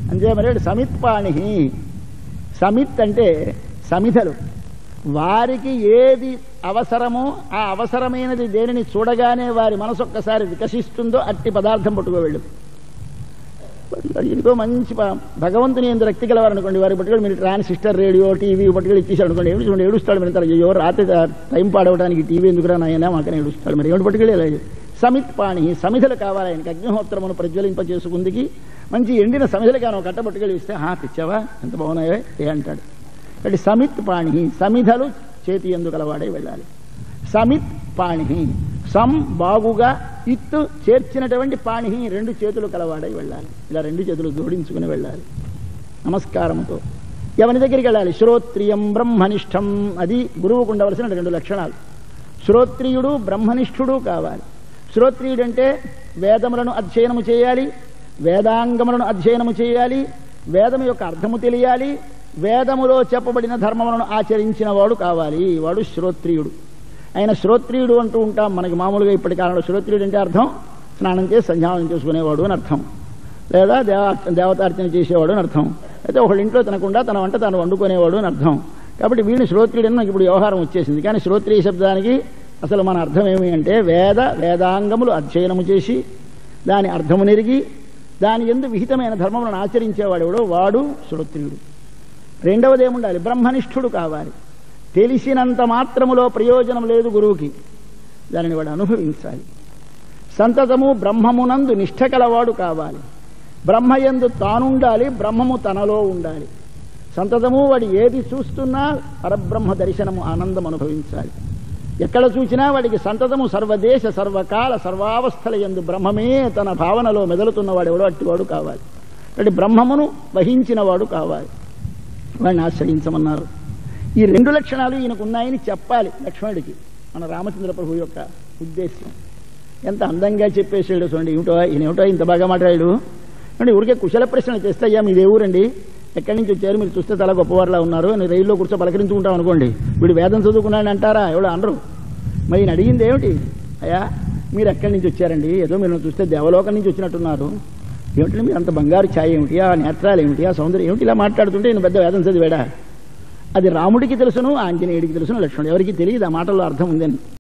అంతే మరి సమిత్ పాణి సమిత్ అంటే సమిధలు వారికి ఏది అవసరమో ఆ అవసరమైనది దేనిని చూడగానే వారి మనసు ఒక్కసారి వికసిస్తుందో అట్టి పదార్థం పట్టుకోవెళ్ళు ఇదిగో మంచి ప- భగవంతుని ఎందు రక్తి గలవారు అనుకోండి వారి పట్టుకొని మీరు ట్రాన్సిస్టర్ రేడియో టీవీ పట్టుకొని ఇచ్చేసాడు అనుకోండి ఏడు చూడండి ఏడుస్తాడు మీరు అయ్యో రాత్రి టైం పాడవడానికి టీవీ ఎందుకురా నాయన మాకని ఏడుస్తాడు మరి ఏమిటి పట్టుకెళ్ళి సమిత్ పాణి సమిధలు కావాలి ఆయనకి అగ్నిహోత్రమును ప్రజ్వలింప చేసుకుందికి మంచి ఎండిన సమిధలు కానీ కట్ట పట్టుకెళ్ళి ఇస్తే హా తెచ్చావా ఎంత బాగున్నాయో ఏ అంటాడు కాబట్టి సమిత్ పాణి సమిధలు చేతి ఎందు గలవాడే వెళ్ళాలి సమిత్ పాణి సం బాగుగా ఇత్తు చేర్చినటువంటి పాణి రెండు చేతులు కలవాడై వెళ్ళాలి ఇలా రెండు చేతులు జోడించుకుని వెళ్ళాలి నమస్కారముతో ఎవరి దగ్గరికి వెళ్ళాలి శ్రోత్రియం బ్రహ్మనిష్టం అది గురువుకు ఉండవలసిన రెండు లక్షణాలు శ్రోత్రియుడు బ్రహ్మనిష్ఠుడు కావాలి శ్రోత్రియుడు అంటే వేదములను అధ్యయనము చేయాలి వేదాంగములను అధ్యయనము చేయాలి వేదము యొక్క అర్థము తెలియాలి వేదములో చెప్పబడిన ధర్మములను ఆచరించిన వాడు కావాలి వాడు శ్రోత్రియుడు ఆయన శ్రోత్రియుడు అంటూ ఉంటాం మనకి మామూలుగా ఇప్పటి కాలంలో శ్రోత్రియుడు అంటే అర్థం స్నానం చేసి సంధ్యావనం చేసుకునేవాడు అని అర్థం లేదా దేవ దేవతార్చన చేసేవాడు అని అర్థం అయితే ఒకళ్ళ ఇంట్లో తినకుండా తన వంట తాను వండుకునేవాడు అని అర్థం కాబట్టి వీడిని శ్రోత్రియుడని నాకు ఇప్పుడు వ్యవహారం వచ్చేసింది కానీ శ్రోత్రియ శబ్దానికి అసలు మన అర్థం ఏమి అంటే వేద వేదాంగములు అధ్యయనము చేసి దాని అర్థము నెరిగి దాని ఎందు విహితమైన ధర్మములను ఆచరించేవాడెవడో వాడు శ్రోత్రియుడు రెండవది ఏముండాలి బ్రహ్మనిష్ఠుడు కావాలి తెలిసినంత మాత్రములో ప్రయోజనం లేదు గురువుకి దానిని వాడు అనుభవించాలి సంతతము బ్రహ్మమునందు నిష్ఠ కలవాడు కావాలి బ్రహ్మయందు తానుండాలి బ్రహ్మము తనలో ఉండాలి సంతతము వాడు ఏది చూస్తున్నా పరబ్రహ్మ దర్శనము ఆనందం అనుభవించాలి ఎక్కడ చూసినా వాడికి సంతతము సర్వదేశ సర్వకాల సర్వావస్థల ఎందు బ్రహ్మమే తన భావనలో మెదలుతున్నవాడు ఎవడో అట్టివాడు కావాలి అంటే బ్రహ్మమును వహించిన వాడు కావాలి వాడిని ఆశ్రయించమన్నారు ఈ రెండు లక్షణాలు ఈయనకు ఉన్నాయని చెప్పాలి లక్ష్మణుడికి మన రామచంద్ర ప్రభు యొక్క ఉద్దేశం ఎంత అందంగా చెప్పేసాడు చూడండి ఏమిటో ఈయన ఏమిటో ఇంత బాగా మాట్లాడాడు అంటే ఊరికే కుశల ప్రశ్నలు చేస్తే అయ్యా మీదే ఊరండి ఎక్కడి నుంచి వచ్చారు మీరు చూస్తే చాలా గొప్పవారులా ఉన్నారు అని రైల్లో కూర్చో పలకరించుకుంటాం అనుకోండి వీడు వేదం చదువుకున్నాడని అంటారా ఎవడో అనరు మరి ఈయన అడిగింది ఏమిటి అయ్యా మీరు ఎక్కడి నుంచి వచ్చారండి ఏదో మీరు చూస్తే దేవలోకం నుంచి వచ్చినట్టున్నారు ఏమిటంటే మీరు అంత బంగారు ఛాయ ఏమిటి ఆ నేత్రాలు ఏమిటి ఆ సౌందర్యం ఏమిటి ఇలా మాట్లాడుతుంటే ఈయన పెద్ద వేదం చదివాడా అది రాముడికి తెలుసును ఆంజనేయుడికి తెలుసును లక్ష్మణుడు ఎవరికి తెలియదు ఆ మాటల్లో అర్థం ఉందని